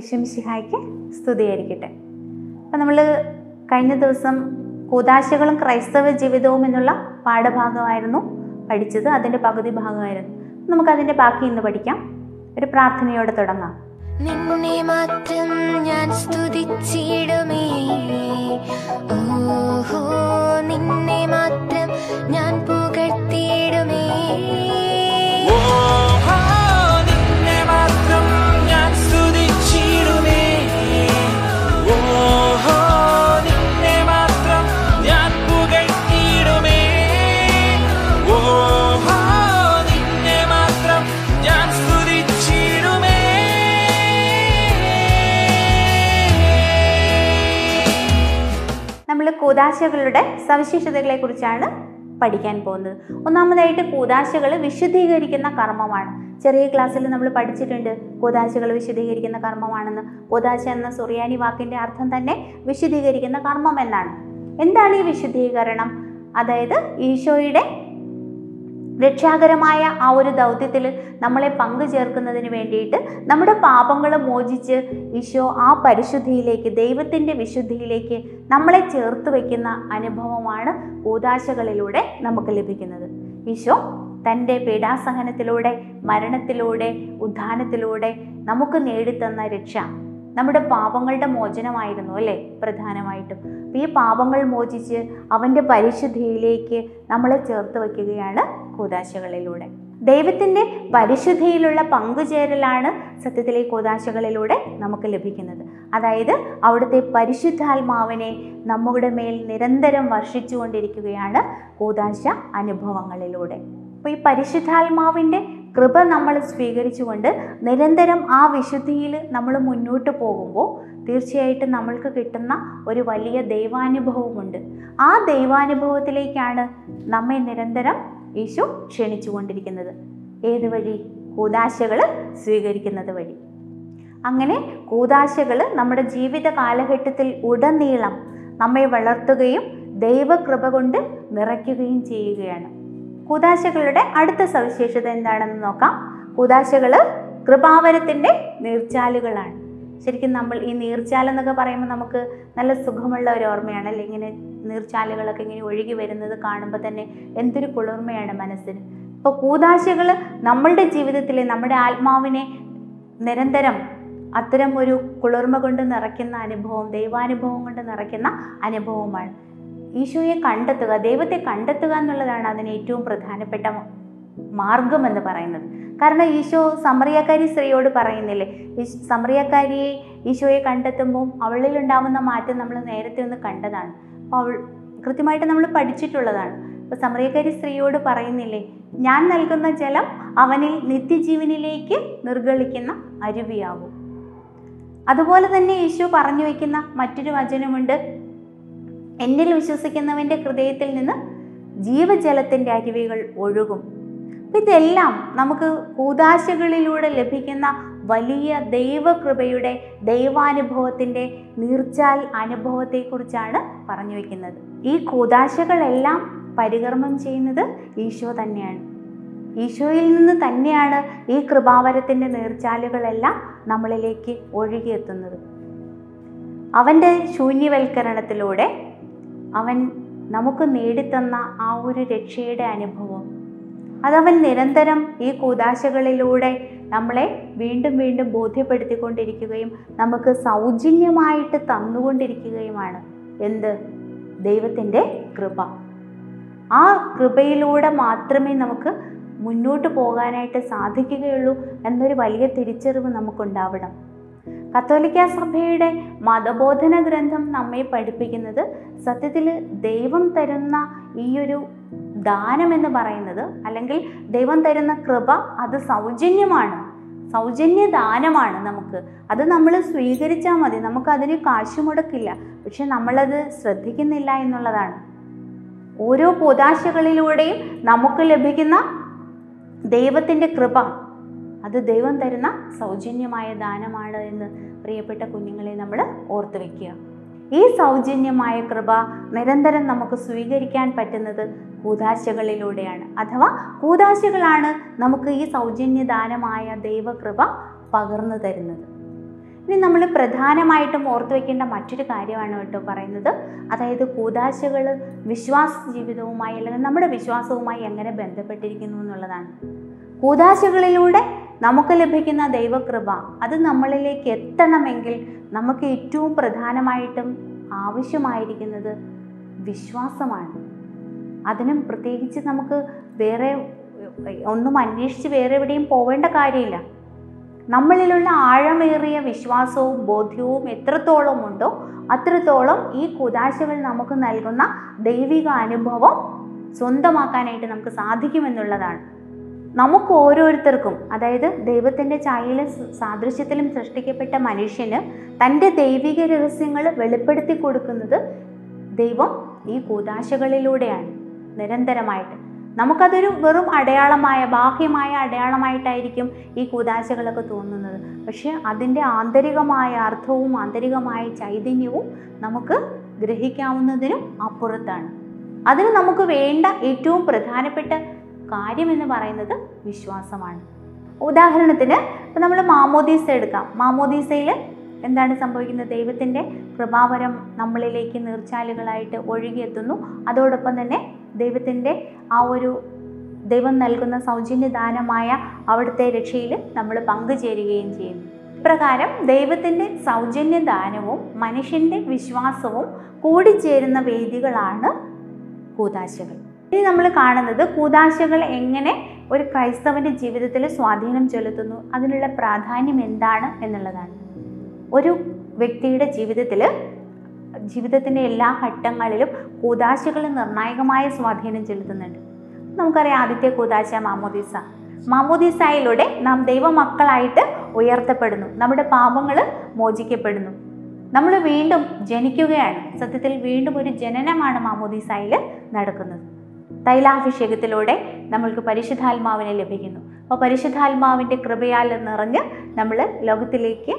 ഈശ്വമിശിഹായ്ക്ക് സ്തുതിയായിരിക്കട്ടെ അപ്പം നമ്മൾ കഴിഞ്ഞ ദിവസം കൂതാശകളും ക്രൈസ്തവ ജീവിതവും എന്നുള്ള പാഠഭാഗമായിരുന്നു പഠിച്ചത് അതിൻ്റെ പകുതി ഭാഗമായിരുന്നു നമുക്കതിൻ്റെ ബാക്കി ഇന്ന് പഠിക്കാം ഒരു പ്രാർത്ഥനയോടെ തുടങ്ങാം നിന്നെ മാത്രം ഞാൻ സ്തുതിച്ചിടുമേ ഓഹോ നിന്നെ മാത്രം ഞാൻ പുകഴ്ത്തിയിടുമേ ഓഹോ, നിന്നെ മാത്രം ഞാൻ സ്തുതിച്ചിടുമേ. ഓഹോ, നിന്നെ മാത്രം ഞാൻ പുകഴ്ത്തിയിടുമേ. ഓഹോ, നിന്നെ മാത്രം ഞാൻ സ്തുതിച്ചിടുമേ. നമ്മൾ കൂതാശകളുടെ സവിശേഷതകളെ കുറിച്ചാണ് പഠിക്കാൻ പോകുന്നത് ഒന്നാമതായിട്ട് കൂതാശകൾ വിശുദ്ധീകരിക്കുന്ന കർമ്മമാണ് ചെറിയ ക്ലാസ്സിൽ നമ്മൾ പഠിച്ചിട്ടുണ്ട് കൂതാശകൾ വിശുദ്ധീകരിക്കുന്ന കർമ്മമാണെന്ന് കൂതാശ എന്ന സുറിയാനി വാക്കിൻ്റെ അർത്ഥം തന്നെ വിശുദ്ധീകരിക്കുന്ന കർമ്മം എന്നാണ് എന്താണ് ഈ വിശുദ്ധീകരണം അതായത് ഈശോയുടെ രക്ഷാകരമായ ആ ഒരു ദൗത്യത്തിൽ നമ്മളെ പങ്കുചേർക്കുന്നതിന് വേണ്ടിയിട്ട് നമ്മുടെ പാപങ്ങൾ മോചിച്ച് ഈശോ ആ പരിശുദ്ധിയിലേക്ക് ദൈവത്തിൻ്റെ വിശുദ്ധിയിലേക്ക് നമ്മളെ ചേർത്ത് വയ്ക്കുന്ന അനുഭവമാണ് കൂതാശകളിലൂടെ നമുക്ക് ലഭിക്കുന്നത് ഈശോ തൻ്റെ പീഡാസഹനത്തിലൂടെ മരണത്തിലൂടെ ഉദ്ധാനത്തിലൂടെ നമുക്ക് നേടിത്തന്ന രക്ഷ നമ്മുടെ പാപങ്ങളുടെ മോചനമായിരുന്നു അല്ലേ പ്രധാനമായിട്ടും അപ്പോൾ ഈ പാപങ്ങൾ മോചിച്ച് അവൻ്റെ പരിശുദ്ധിയിലേക്ക് നമ്മളെ ചേർത്ത് വയ്ക്കുകയാണ് കൂതാശകളിലൂടെ ദൈവത്തിൻ്റെ പരിശുദ്ധിയിലുള്ള പങ്കുചേരലാണ് സത്യത്തിലെ കൂതാശകളിലൂടെ നമുക്ക് ലഭിക്കുന്നത് അതായത് അവിടുത്തെ പരിശുദ്ധാത്മാവിനെ നമ്മുടെ മേൽ നിരന്തരം വർഷിച്ചുകൊണ്ടിരിക്കുകയാണ് കൂതാശ അനുഭവങ്ങളിലൂടെ അപ്പോൾ ഈ പരിശുദ്ധാത്മാവിൻ്റെ കൃപ നമ്മൾ സ്വീകരിച്ചുകൊണ്ട് നിരന്തരം ആ വിശുദ്ധിയിൽ നമ്മൾ മുന്നോട്ട് പോകുമ്പോൾ തീർച്ചയായിട്ടും നമ്മൾക്ക് കിട്ടുന്ന ഒരു വലിയ ദൈവാനുഭവമുണ്ട് ആ ദൈവാനുഭവത്തിലേക്കാണ് നമ്മെ നിരന്തരം ഈശോ ക്ഷണിച്ചുകൊണ്ടിരിക്കുന്നത് ഏത് വഴി കൂതാശകൾ സ്വീകരിക്കുന്നത് വഴി അങ്ങനെ കൂതാശകൾ നമ്മുടെ ജീവിത കാലഘട്ടത്തിൽ ഉടനീളം നമ്മെ വളർത്തുകയും ദൈവകൃപ കൊണ്ട് നിറയ്ക്കുകയും ചെയ്യുകയാണ് കൂതാശകളുടെ അടുത്ത സവിശേഷത എന്താണെന്ന് നോക്കാം കൂതാശകൾ കൃപാവരത്തിൻ്റെ നീർച്ചാലുകളാണ് ശരിക്കും നമ്മൾ ഈ നീർച്ചാൽ എന്നൊക്കെ പറയുമ്പോൾ നമുക്ക് നല്ല സുഖമുള്ള ഒരു ഓർമ്മയാണ് അല്ലെ ഇങ്ങനെ നീർച്ചാലുകളൊക്കെ ഇങ്ങനെ ഒഴുകി വരുന്നത് കാണുമ്പോൾ തന്നെ എന്തൊരു കുളിർമയാണ് മനസ്സിന് ഇപ്പോൾ കൂതാശകൾ നമ്മളുടെ ജീവിതത്തിലെ നമ്മുടെ ആത്മാവിനെ നിരന്തരം അത്തരം ഒരു കുളിർമ കൊണ്ട് നിറയ്ക്കുന്ന അനുഭവം ദൈവാനുഭവം കൊണ്ട് നിറയ്ക്കുന്ന അനുഭവമാണ് ഈശോയെ കണ്ടെത്തുക ദൈവത്തെ കണ്ടെത്തുക എന്നുള്ളതാണ് അതിന് ഏറ്റവും പ്രധാനപ്പെട്ട മാർഗം എന്ന് പറയുന്നത് കാരണം ഈശോ സമറിയക്കാരി സ്ത്രീയോട് പറയുന്നില്ലേ ഈ സമറിയക്കാരിയെ ഈശോയെ കണ്ടെത്തുമ്പോൾ അവളിലുണ്ടാവുന്ന മാറ്റം നമ്മൾ നേരത്തെ ഒന്ന് കണ്ടതാണ് അപ്പോൾ അവൾ കൃത്യമായിട്ട് നമ്മൾ പഠിച്ചിട്ടുള്ളതാണ് അപ്പോൾ സമറിയക്കാരി സ്ത്രീയോട് പറയുന്നില്ലേ ഞാൻ നൽകുന്ന ജലം അവനിൽ നിത്യജീവനിലേക്ക് നിർഗളിക്കുന്ന അരുവിയാകും അതുപോലെ തന്നെ ഈശോ പറഞ്ഞു വയ്ക്കുന്ന മറ്റൊരു വചനമുണ്ട് എന്നിൽ വിശ്വസിക്കുന്നവൻ്റെ ഹൃദയത്തിൽ നിന്ന് ജീവജലത്തിൻ്റെ അരുവികൾ ഒഴുകും അപ്പം ഇതെല്ലാം നമുക്ക് കൂതാശകളിലൂടെ ലഭിക്കുന്ന വലിയ ദൈവകൃപയുടെ ദൈവാനുഭവത്തിൻ്റെ നീർച്ചാൽ അനുഭവത്തെക്കുറിച്ചാണ് പറഞ്ഞു വയ്ക്കുന്നത് ഈ കൂതാശകളെല്ലാം പരികർമ്മം ചെയ്യുന്നത് ഈശോ തന്നെയാണ് ഈശോയിൽ നിന്ന് തന്നെയാണ് ഈ കൃപാവരത്തിൻ്റെ നീർച്ചാലുകളെല്ലാം നമ്മളിലേക്ക് ഒഴുകിയെത്തുന്നത് അവൻ്റെ ശൂന്യവൽക്കരണത്തിലൂടെ അവൻ നമുക്ക് നേടിത്തന്ന ആ ഒരു രക്ഷയുടെ അനുഭവം അതവൻ നിരന്തരം ഈ കൂതാശകളിലൂടെ നമ്മളെ വീണ്ടും വീണ്ടും ബോധ്യപ്പെടുത്തിക്കൊണ്ടിരിക്കുകയും നമുക്ക് സൗജന്യമായിട്ട് തന്നുകൊണ്ടിരിക്കുകയുമാണ് എന്ത് ദൈവത്തിൻ്റെ കൃപ ആ കൃപയിലൂടെ മാത്രമേ നമുക്ക് മുന്നോട്ട് പോകാനായിട്ട് സാധിക്കുകയുള്ളൂ എന്നൊരു വലിയ തിരിച്ചറിവ് നമുക്കുണ്ടാവണം കത്തോലിക്ക സഭയുടെ മതബോധന ഗ്രന്ഥം നമ്മെ പഠിപ്പിക്കുന്നത് സത്യത്തിൽ ദൈവം തരുന്ന ഈ ഒരു ദാനം എന്ന് പറയുന്നത് അല്ലെങ്കിൽ ദൈവം തരുന്ന കൃപ അത് സൗജന്യമാണ് സൗജന്യ ദാനമാണ് നമുക്ക് അത് നമ്മൾ സ്വീകരിച്ചാൽ മതി നമുക്ക് അതിന് കാശ് മുടക്കില്ല പക്ഷെ നമ്മളത് ശ്രദ്ധിക്കുന്നില്ല എന്നുള്ളതാണ് ഓരോ കൂതാശകളിലൂടെയും നമുക്ക് ലഭിക്കുന്ന ദൈവത്തിൻ്റെ കൃപ അത് ദൈവം തരുന്ന സൗജന്യമായ ദാനമാണ് എന്ന് പ്രിയപ്പെട്ട കുഞ്ഞുങ്ങളെ നമ്മൾ ഓർത്തു വയ്ക്കുക ഈ സൗജന്യമായ കൃപ നിരന്തരം നമുക്ക് സ്വീകരിക്കാൻ പറ്റുന്നത് കൂതാശകളിലൂടെയാണ് അഥവാ കൂതാശകളാണ് നമുക്ക് ഈ സൗജന്യദാനമായ ദൈവകൃപ പകർന്നു തരുന്നത് ഇനി നമ്മൾ പ്രധാനമായിട്ടും ഓർത്തു വെക്കേണ്ട മറ്റൊരു കാര്യമാണ് കേട്ടോ പറയുന്നത് അതായത് കൂതാശകൾ വിശ്വാസ ജീവിതവുമായി അല്ലെങ്കിൽ നമ്മുടെ വിശ്വാസവുമായി എങ്ങനെ ബന്ധപ്പെട്ടിരിക്കുന്നു എന്നുള്ളതാണ് കൂതാശകളിലൂടെ നമുക്ക് ലഭിക്കുന്ന ദൈവകൃപ അത് നമ്മളിലേക്ക് എത്തണമെങ്കിൽ നമുക്ക് ഏറ്റവും പ്രധാനമായിട്ടും ആവശ്യമായിരിക്കുന്നത് വിശ്വാസമാണ് അതിനും പ്രത്യേകിച്ച് നമുക്ക് വേറെ ഒന്നും അന്വേഷിച്ച് വേറെ എവിടെയും പോവേണ്ട കാര്യമില്ല നമ്മളിലുള്ള ആഴമേറിയ വിശ്വാസവും ബോധ്യവും എത്രത്തോളം ഉണ്ടോ അത്രത്തോളം ഈ കുതാശകൾ നമുക്ക് നൽകുന്ന ദൈവിക അനുഭവം സ്വന്തമാക്കാനായിട്ട് നമുക്ക് സാധിക്കുമെന്നുള്ളതാണ് നമുക്ക് ഓരോരുത്തർക്കും അതായത് ദൈവത്തിൻ്റെ ചായയിലും സാദൃശ്യത്തിലും സൃഷ്ടിക്കപ്പെട്ട മനുഷ്യന് തൻ്റെ ദൈവിക രഹസ്യങ്ങൾ വെളിപ്പെടുത്തി കൊടുക്കുന്നത് ദൈവം ഈ കൂതാശകളിലൂടെയാണ് നിരന്തരമായിട്ട് നമുക്കതൊരു വെറും അടയാളമായ ബാഹ്യമായ അടയാളമായിട്ടായിരിക്കും ഈ കൂതാശകളൊക്കെ തോന്നുന്നത് പക്ഷെ അതിൻ്റെ ആന്തരികമായ അർത്ഥവും ആന്തരികമായ ചൈതന്യവും നമുക്ക് ഗ്രഹിക്കാവുന്നതിനും അപ്പുറത്താണ് അതിന് നമുക്ക് വേണ്ട ഏറ്റവും പ്രധാനപ്പെട്ട കാര്യം എന്ന് പറയുന്നത് വിശ്വാസമാണ് ഉദാഹരണത്തിന് ഇപ്പം നമ്മൾ മാമോദീസ എടുക്കാം മാമോദീസയിൽ എന്താണ് സംഭവിക്കുന്നത് ദൈവത്തിൻ്റെ കൃപാവരം നമ്മളിലേക്ക് നീർച്ചാലുകളായിട്ട് ഒഴുകിയെത്തുന്നു അതോടൊപ്പം തന്നെ ദൈവത്തിൻ്റെ ആ ഒരു ദൈവം നൽകുന്ന സൗജന്യദാനമായ അവിടുത്തെ രക്ഷയിൽ നമ്മൾ പങ്കുചേരുകയും ചെയ്യുന്നു ഇപ്രകാരം ദൈവത്തിൻ്റെ സൗജന്യദാനവും മനുഷ്യൻ്റെ വിശ്വാസവും കൂടിച്ചേരുന്ന വേദികളാണ് കൂതാശകൾ ഇനി നമ്മൾ കാണുന്നത് കൂതാശകൾ എങ്ങനെ ഒരു ക്രൈസ്തവൻ്റെ ജീവിതത്തിൽ സ്വാധീനം ചെലുത്തുന്നു അതിനുള്ള പ്രാധാന്യം എന്താണ് എന്നുള്ളതാണ് ഒരു വ്യക്തിയുടെ ജീവിതത്തിൽ ജീവിതത്തിൻ്റെ എല്ലാ ഘട്ടങ്ങളിലും കൂതാശകൾ നിർണായകമായ സ്വാധീനം ചെലുത്തുന്നുണ്ട് നമുക്കറിയാം ആദ്യത്തെ കൂതാശ മാമോദീസ മാമോദീസായിലൂടെ നാം ദൈവമക്കളായിട്ട് ഉയർത്തപ്പെടുന്നു നമ്മുടെ പാപങ്ങൾ മോചിക്കപ്പെടുന്നു നമ്മൾ വീണ്ടും ജനിക്കുകയാണ് സത്യത്തിൽ വീണ്ടും ഒരു ജനനമാണ് മാമോദീസായിൽ നടക്കുന്നത് തൈലാഭിഷേകത്തിലൂടെ നമ്മൾക്ക് പരിശുദ്ധാത്മാവിനെ ലഭിക്കുന്നു അപ്പോൾ പരിശുദ്ധാത്മാവിൻ്റെ കൃപയാൽ നിറഞ്ഞ് നമ്മൾ ലോകത്തിലേക്ക്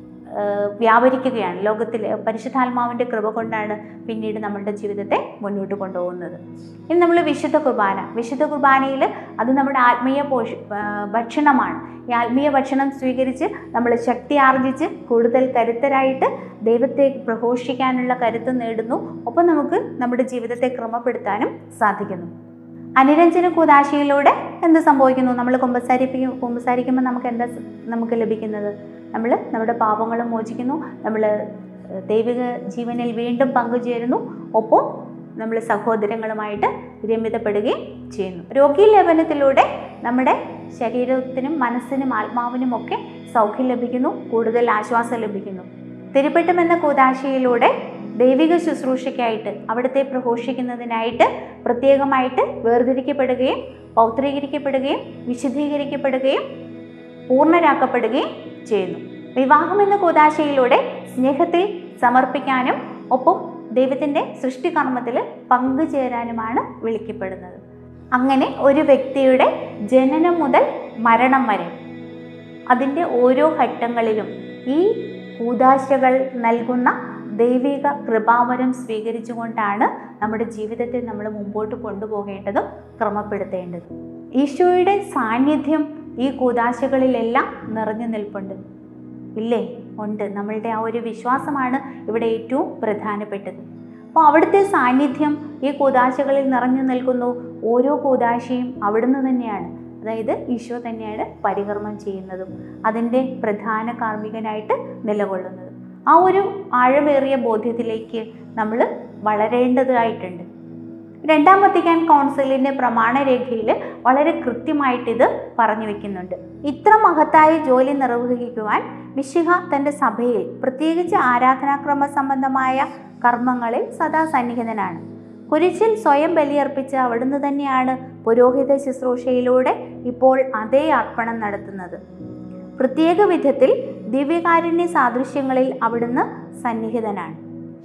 വ്യാപരിക്കുകയാണ് ലോകത്തിൽ പരിശുദ്ധാത്മാവിൻ്റെ കൃപ കൊണ്ടാണ് പിന്നീട് നമ്മളുടെ ജീവിതത്തെ മുന്നോട്ട് കൊണ്ടുപോകുന്നത് ഇനി നമ്മൾ വിശുദ്ധ കുർബാന വിശുദ്ധ കുർബാനയിൽ അത് നമ്മുടെ ആത്മീയ പോഷ ഭക്ഷണമാണ് ഈ ആത്മീയ ഭക്ഷണം സ്വീകരിച്ച് നമ്മൾ ശക്തി ആർജിച്ച് കൂടുതൽ കരുത്തരായിട്ട് ദൈവത്തെ പ്രഘോഷിക്കാനുള്ള കരുത്ത് നേടുന്നു ഒപ്പം നമുക്ക് നമ്മുടെ ജീവിതത്തെ ക്രമപ്പെടുത്താനും സാധിക്കുന്നു അനുരഞ്ജന കൂതാശയിലൂടെ എന്ത് സംഭവിക്കുന്നു നമ്മൾ കുമ്പസാരിപ്പിക്കും കുമ്പസാരിക്കുമ്പോൾ നമുക്ക് എന്താ നമുക്ക് ലഭിക്കുന്നത് നമ്മൾ നമ്മുടെ പാപങ്ങൾ മോചിക്കുന്നു നമ്മൾ ദൈവിക ജീവനിൽ വീണ്ടും പങ്കുചേരുന്നു ഒപ്പം നമ്മൾ സഹോദരങ്ങളുമായിട്ട് രമ്യതപ്പെടുകയും ചെയ്യുന്നു രോഗീലേപനത്തിലൂടെ നമ്മുടെ ശരീരത്തിനും മനസ്സിനും ആത്മാവിനും ഒക്കെ സൗഖ്യം ലഭിക്കുന്നു കൂടുതൽ ആശ്വാസം ലഭിക്കുന്നു തിരുപ്പറ്റം എന്ന കൂതാശയിലൂടെ ദൈവിക ശുശ്രൂഷയ്ക്കായിട്ട് അവിടുത്തെ പ്രഘോഷിക്കുന്നതിനായിട്ട് പ്രത്യേകമായിട്ട് വേർതിരിക്കപ്പെടുകയും പൗത്രീകരിക്കപ്പെടുകയും വിശുദ്ധീകരിക്കപ്പെടുകയും പൂർണ്ണരാക്കപ്പെടുകയും ചെയ്യുന്നു വിവാഹം എന്ന കൂതാശയിലൂടെ സ്നേഹത്തിൽ സമർപ്പിക്കാനും ഒപ്പം ദൈവത്തിൻ്റെ സൃഷ്ടികർമ്മത്തിൽ പങ്കുചേരാനുമാണ് വിളിക്കപ്പെടുന്നത് അങ്ങനെ ഒരു വ്യക്തിയുടെ ജനനം മുതൽ മരണം വരെ അതിൻ്റെ ഓരോ ഘട്ടങ്ങളിലും ഈ കൂതാശകൾ നൽകുന്ന ദൈവിക കൃപാവരം സ്വീകരിച്ചുകൊണ്ടാണ് നമ്മുടെ ജീവിതത്തെ നമ്മൾ മുമ്പോട്ട് കൊണ്ടുപോകേണ്ടതും ക്രമപ്പെടുത്തേണ്ടതും ഈശോയുടെ സാന്നിധ്യം ഈ കൂതാശകളിലെല്ലാം നിറഞ്ഞു നിൽപ്പുണ്ട് ഇല്ലേ ഉണ്ട് നമ്മളുടെ ആ ഒരു വിശ്വാസമാണ് ഇവിടെ ഏറ്റവും പ്രധാനപ്പെട്ടത് അപ്പോൾ അവിടുത്തെ സാന്നിധ്യം ഈ കൂതാശകളിൽ നിറഞ്ഞു നിൽക്കുന്നു ഓരോ കൂതാശയും അവിടുന്ന് തന്നെയാണ് അതായത് ഈശോ തന്നെയാണ് പരികർമ്മം ചെയ്യുന്നതും അതിൻ്റെ പ്രധാന കാർമ്മികനായിട്ട് നിലകൊള്ളുന്നത് ആ ഒരു ആഴമേറിയ ബോധ്യത്തിലേക്ക് നമ്മൾ വളരേണ്ടതായിട്ടുണ്ട് രണ്ടാം വത്തിക്കാൻ കൗൺസിലിൻ്റെ പ്രമാണരേഖയിൽ വളരെ കൃത്യമായിട്ട് ഇത് പറഞ്ഞു വെക്കുന്നുണ്ട് ഇത്ര മഹത്തായ ജോലി നിർവഹിക്കുവാൻ മിശിഹ തൻ്റെ സഭയിൽ പ്രത്യേകിച്ച് ആരാധനാക്രമ സംബന്ധമായ കർമ്മങ്ങളിൽ സദാ സന്നിഹിതനാണ് കുരിശിൽ സ്വയം ബലിയർപ്പിച്ച അവിടുന്ന് തന്നെയാണ് പുരോഹിത ശുശ്രൂഷയിലൂടെ ഇപ്പോൾ അതേ അർപ്പണം നടത്തുന്നത് പ്രത്യേക വിധത്തിൽ ദിവ്യകാരുണ്യ സാദൃശ്യങ്ങളിൽ അവിടുന്ന് സന്നിഹിതനാണ്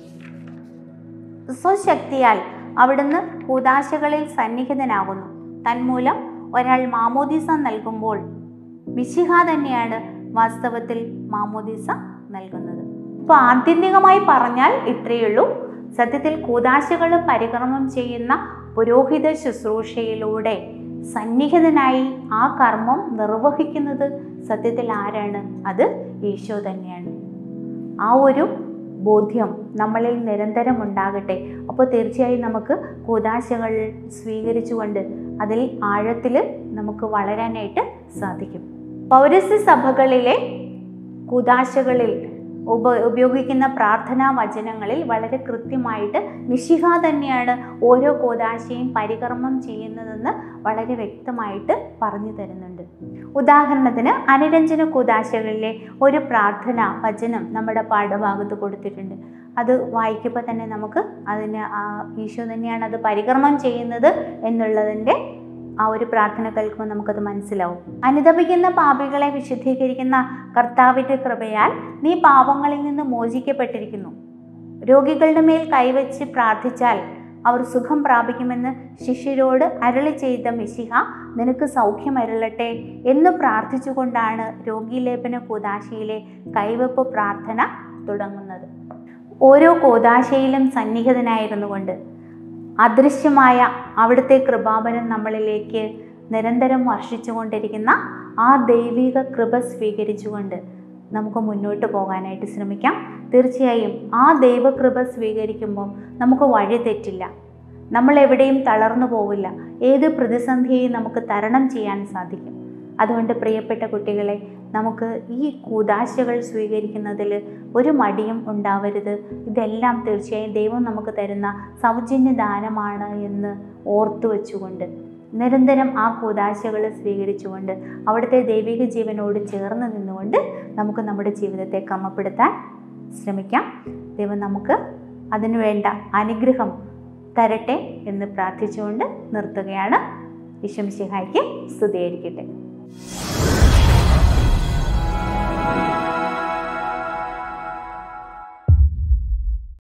സ്വശക്തിയാൽ അവിടുന്ന് കൂതാശകളിൽ സന്നിഹിതനാകുന്നു തന്മൂലം ഒരാൾ മാമോദിസ നൽകുമ്പോൾ മിശിഹ തന്നെയാണ് വാസ്തവത്തിൽ മാമോദിസ നൽകുന്നത് അപ്പോൾ ആത്യന്തികമായി പറഞ്ഞാൽ ഇത്രയേ ഉള്ളൂ സത്യത്തിൽ കൂതാശകൾ പരിക്രമം ചെയ്യുന്ന പുരോഹിത ശുശ്രൂഷയിലൂടെ സന്നിഹിതനായി ആ കർമ്മം നിർവഹിക്കുന്നത് സത്യത്തിൽ ആരാണ് അത് ഈശോ തന്നെയാണ് ആ ഒരു ബോധ്യം നമ്മളിൽ നിരന്തരം ഉണ്ടാകട്ടെ അപ്പോൾ തീർച്ചയായും നമുക്ക് കൂതാശകൾ സ്വീകരിച്ചുകൊണ്ട് അതിൽ ആഴത്തിൽ നമുക്ക് വളരാനായിട്ട് സാധിക്കും പൗരസ്യ സഭകളിലെ കൂതാശകളിൽ ഉപ ഉപയോഗിക്കുന്ന പ്രാർത്ഥനാ വചനങ്ങളിൽ വളരെ കൃത്യമായിട്ട് മിശിഹ തന്നെയാണ് ഓരോ കൂതാശയും പരികർമ്മം ചെയ്യുന്നതെന്ന് വളരെ വ്യക്തമായിട്ട് പറഞ്ഞു തരുന്നുണ്ട് ഉദാഹരണത്തിന് അനുരഞ്ജന കൂതാശകളിലെ ഒരു പ്രാർത്ഥന വചനം നമ്മുടെ പാഠഭാഗത്ത് കൊടുത്തിട്ടുണ്ട് അത് വായിക്കുമ്പോൾ തന്നെ നമുക്ക് അതിന് ആ ഈശോ തന്നെയാണ് അത് പരികർമ്മം ചെയ്യുന്നത് എന്നുള്ളതിൻ്റെ ആ ഒരു പ്രാർത്ഥന കേൾക്കുമ്പോൾ നമുക്കത് മനസ്സിലാവും അനുദപിക്കുന്ന പാപികളെ വിശുദ്ധീകരിക്കുന്ന കർത്താവിൻ്റെ കൃപയാൽ നീ പാപങ്ങളിൽ നിന്ന് മോചിക്കപ്പെട്ടിരിക്കുന്നു രോഗികളുടെ മേൽ കൈവച്ച് പ്രാർത്ഥിച്ചാൽ അവർ സുഖം പ്രാപിക്കുമെന്ന് ശിഷ്യരോട് അരളി ചെയ്ത മിശിഹ നിനക്ക് സൗഖ്യം അരുളട്ടെ എന്ന് പ്രാർത്ഥിച്ചുകൊണ്ടാണ് രോഗീലേപന കൂതാശയിലെ കൈവപ്പ് പ്രാർത്ഥന തുടങ്ങുന്നത് ഓരോ കൂതാശയിലും സന്നിഹിതനായിരുന്നു കൊണ്ട് അദൃശ്യമായ അവിടുത്തെ കൃപാപനം നമ്മളിലേക്ക് നിരന്തരം വർഷിച്ചുകൊണ്ടിരിക്കുന്ന ആ ദൈവിക കൃപ സ്വീകരിച്ചുകൊണ്ട് നമുക്ക് മുന്നോട്ട് പോകാനായിട്ട് ശ്രമിക്കാം തീർച്ചയായും ആ ദൈവകൃപ സ്വീകരിക്കുമ്പോൾ നമുക്ക് വഴി തെറ്റില്ല നമ്മൾ എവിടെയും തളർന്നു പോവില്ല ഏത് പ്രതിസന്ധിയെയും നമുക്ക് തരണം ചെയ്യാൻ സാധിക്കും അതുകൊണ്ട് പ്രിയപ്പെട്ട കുട്ടികളെ നമുക്ക് ഈ കൂതാശകൾ സ്വീകരിക്കുന്നതിൽ ഒരു മടിയും ഉണ്ടാവരുത് ഇതെല്ലാം തീർച്ചയായും ദൈവം നമുക്ക് തരുന്ന സൗജന്യ ദാനമാണ് എന്ന് ഓർത്തു വെച്ചുകൊണ്ട് നിരന്തരം ആ കൂതാശകൾ സ്വീകരിച്ചുകൊണ്ട് അവിടുത്തെ ദൈവിക ജീവനോട് ചേർന്ന് നിന്നുകൊണ്ട് നമുക്ക് നമ്മുടെ ജീവിതത്തെ ക്രമപ്പെടുത്താൻ ശ്രമിക്കാം ദൈവം നമുക്ക് അതിനുവേണ്ട അനുഗ്രഹം തരട്ടെ എന്ന് പ്രാർത്ഥിച്ചുകൊണ്ട് നിർത്തുകയാണ് വിഷമിശിഹായ്ക്ക് സ്തുതിയായിരിക്കട്ടെ